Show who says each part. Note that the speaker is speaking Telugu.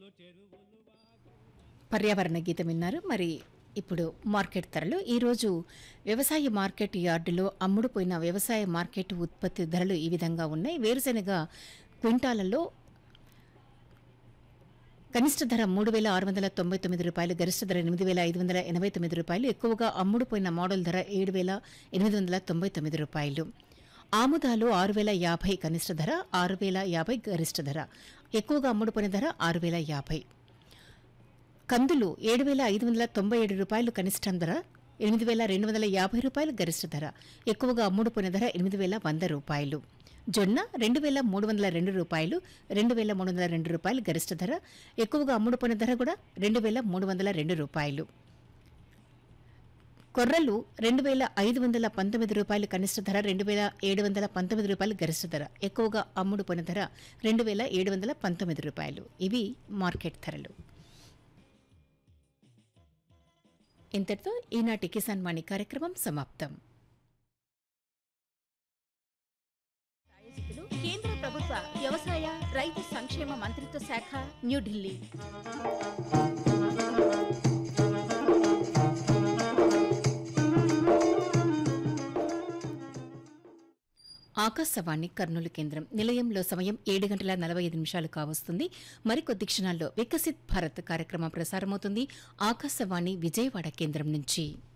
Speaker 1: పర్యావరణ గీతం విన్నారు మరి ఇప్పుడు మార్కెట్ ధరలు ఈరోజు వ్యవసాయ మార్కెట్ యార్డులో అమ్ముడుపోయిన వ్యవసాయ మార్కెట్ ఉత్పత్తి ధరలు ఈ విధంగా ఉన్నాయి వేరుశెనగ క్వింటాలలో కనిష్ట ధర మూడు వేల ఆరు వందల తొంభై తొమ్మిది రూపాయలు గరిష్ట ధర ఎనిమిది వేల ఐదు వందల ఎనభై తొమ్మిది రూపాయలు ఎక్కువగా అమ్ముడుపోయిన మోడల్ ధర ఏడు వేల ఎనిమిది వందల తొంభై తొమ్మిది రూపాయలు ఆముదాలు ఆరు వేల యాభై కనిష్ట ధర ఆరు వేల యాభై గరిష్ట ధర ఎక్కువగా అమ్ముడుపోయిన ధర ఆరు వేల యాభై కందులు ఏడు వేల ఐదు వందల తొంభై ఏడు రూపాయలు కనిష్టం ధర ఎనిమిది వేల రెండు వందల యాభై రూపాయలు గరిష్ట ధర ఎక్కువగా అమ్ముడుపోయిన ధర ఎనిమిది వేల వంద రూపాయలు జొన్న రెండు వేల మూడు వందల రెండు రూపాయలు రెండు వేల మూడు వందల రెండు రూపాయలు గరిష్ట ధర ఎక్కువగా అమ్ముడుపోయిన ధర కూడా రెండు వేల మూడు వందల రెండు రూపాయలు కొర్రలు రెండు వేల ఐదు వందల పంతొమ్మిది రూపాయలు కనిష్ట ధర రెండు వేల ఏడు వందల పంతొమ్మిది రూపాయలు గరిష్ట ధర ఎక్కువగా అమ్ముడుపోయిన ధర రెండు వేల ఏడు వందల పంతొమ్మిది రూపాయలు ఇవి మార్కెట్ ధరలు ఇంతటితో ఈనాటి కిసాన్ వాణి కార్యక్రమం సమాప్తం
Speaker 2: ప్రాయోజకులు కేంద్ర ప్రభుత్వ వ్యవసాయ రైతు సంక్షేమ మంత్రిత్వ శాఖ న్యూఢిల్లీ
Speaker 1: ఆకాశవాణి కర్నూలు కేంద్రం నిలయంలో సమయం ఏడు గంటల నలభై ఐదు నిమిషాలు కావస్తుంది మరికొద్ది క్షణాల్లో వికసిత్ భారత్ కార్యక్రమం ప్రసారమవుతుంది ఆకాశవాణి విజయవాడ కేంద్రం నుంచి